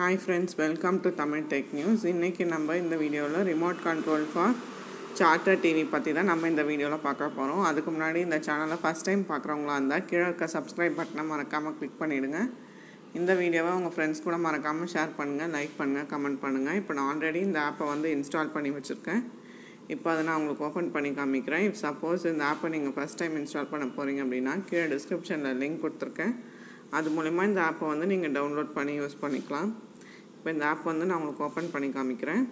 hi friends welcome to Tamil tech news இன்றைக்கி நம்ம இந்த வீடியோவில் remote control for Charter TV பற்றி தான் நம்ம இந்த வீடியோவில் பார்க்க போகிறோம் அதுக்கு முன்னாடி இந்த சேனலை ஃபஸ்ட் டைம் பார்க்குறவங்களா இருந்தால் கீழே இருக்க சப்ஸ்கிரைப் பட்டனை மறக்காமல் கிளிக் பண்ணிவிடுங்க இந்த வீடியோவை உங்கள் ஃப்ரெண்ட்ஸ் கூட மறக்காமல் ஷேர் பண்ணுங்கள் லைக் பண்ணுங்கள் கமெண்ட் பண்ணுங்கள் இப்போ நான் ஆல்ரெடி இந்த ஆப்பை வந்து இன்ஸ்டால் பண்ணி வச்சுருக்கேன் இப்போ அதை நான் உங்களுக்கு ஓப்பன் பண்ணி காமிக்கிறேன் இப் சப்போஸ் இந்த ஆப்பை நீங்கள் ஃபஸ்ட் டைம் இன்ஸ்டால் பண்ண போகிறீங்க அப்படின்னா கீழே டிஸ்கிரிப்ஷனில் லிங்க் கொடுத்துருக்கேன் அது மூலிமா இந்த ஆப்பை வந்து நீங்கள் டவுன்லோட் பண்ணி யூஸ் பண்ணிக்கலாம் இப்போ இந்த ஆப் வந்து நான் உங்களுக்கு ஓப்பன் பண்ணி காமிக்கிறேன்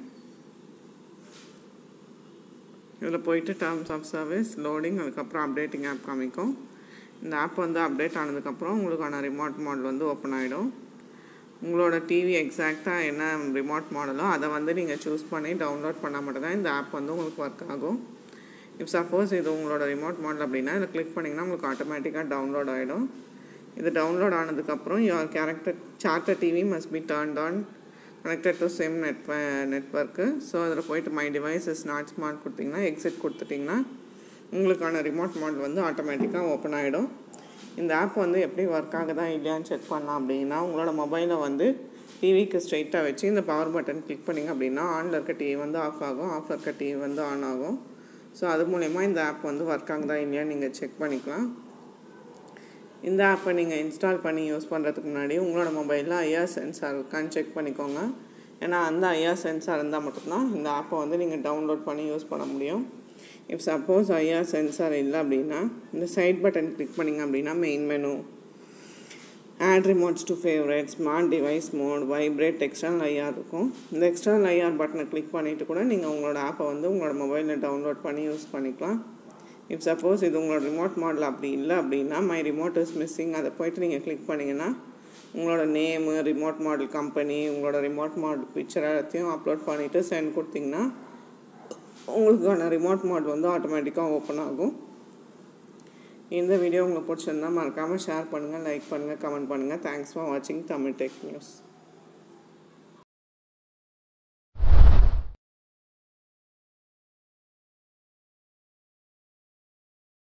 இதில் போயிட்டு டேர்ம்ஸ் ஆஃப் சர்வீஸ் லோடிங் அதுக்கப்புறம் அப்டேட்டிங் ஆப் காமிக்கும் இந்த ஆப் வந்து அப்டேட் ஆனதுக்கப்புறம் உங்களுக்கான ரிமோட் மாடல் வந்து ஓப்பன் ஆகிடும் உங்களோட டிவி எக்ஸாக்டாக என்ன ரிமோட் மாடலோ அதை வந்து நீங்கள் சூஸ் பண்ணி டவுன்லோட் பண்ணால் மட்டும் தான் இந்த ஆப் வந்து உங்களுக்கு ஒர்க் ஆகும் இப்போ சப்போஸ் இது உங்களோட ரிமோட் மாடல் அப்படின்னா இதில் கிளிக் பண்ணிங்கன்னா உங்களுக்கு ஆட்டோமேட்டிக்காக டவுன்லோட் ஆகிடும் இது டவுன்லோட் ஆனதுக்கப்புறம் your character Charter TV must be turned on connected to same net network so அதில் போயிட்டு my device is not smart கொடுத்தீங்கன்னா எக்ஸிட் கொடுத்துட்டிங்கன்னா உங்களுக்கான ரிமோட் மாடல் வந்து ஆட்டோமேட்டிக்காக ஓப்பன் ஆகிடும் இந்த ஆப் வந்து எப்படி ஒர்க் ஆகுதா இல்லையான்னு செக் பண்ணலாம் அப்படின்னா உங்களோட மொபைலை வந்து டிவிக்கு ஸ்ட்ரைட்டாக வச்சு இந்த பவர் பட்டன் கிளிக் பண்ணிங்க அப்படின்னா ஆனில் இருக்க டிவி வந்து ஆஃப் ஆகும் ஆஃப் இருக்க டிவி வந்து ஆன் ஆகும் ஸோ அது மூலயமா இந்த ஆப் வந்து ஒர்க் ஆகுதா இல்லையான்னு நீங்கள் செக் பண்ணிக்கலாம் இந்த ஆப்பை நீங்கள் இன்ஸ்டால் பண்ணி யூஸ் பண்ணுறதுக்கு முன்னாடி உங்களோட மொபைலில் ஐஆர் சென்சார் இருக்கான்னு செக் பண்ணிக்கோங்க ஏன்னா அந்த ஐஆர் சென்சார் இருந்தால் மட்டும்தான் இந்த ஆப்பை வந்து நீங்கள் டவுன்லோட் பண்ணி யூஸ் பண்ண முடியும் இஃப் சப்போஸ் ஐஆர் சென்சார் இல்லை அப்படின்னா இந்த சைட் பட்டன் கிளிக் பண்ணிங்க அப்படின்னா main menu add remotes to favourite smart device mode vibrate external IR இருக்கும் இந்த எக்ஸ்டர்னல் ஐஆர் பட்டனை கிளிக் பண்ணிவிட்டு கூட நீங்கள் உங்களோட ஆப்பை வந்து உங்களோட மொபைலில் டவுன்லோட் பண்ணி யூஸ் பண்ணிக்கலாம் இஃப் சப்போஸ் இது உங்களோட ரிமோட் மாடல் அப்படி இல்லை அப்படின்னா மை ரிமோட் இஸ் மிஸ்ஸிங் அதை போய்ட்டு நீங்கள் கிளிக் பண்ணிங்கன்னா உங்களோட நேமு ரிமோட் மாடல் கம்பெனி உங்களோட ரிமோட் மாடல் பிக்சர் எல்லாத்தையும் அப்லோட் பண்ணிவிட்டு சென்ட் கொடுத்தீங்கன்னா உங்களுக்கான ரிமோட் மாடல் வந்து ஆட்டோமேட்டிக்காக ஓப்பன் ஆகும் இந்த வீடியோ உங்களுக்கு பிடிச்சிருந்தா மறக்காமல் ஷேர் பண்ணுங்கள் லைக் பண்ணுங்கள் கமெண்ட் பண்ணுங்கள் தேங்க்ஸ் ஃபார் வாட்சிங் தமிழ் டெக் நியூஸ்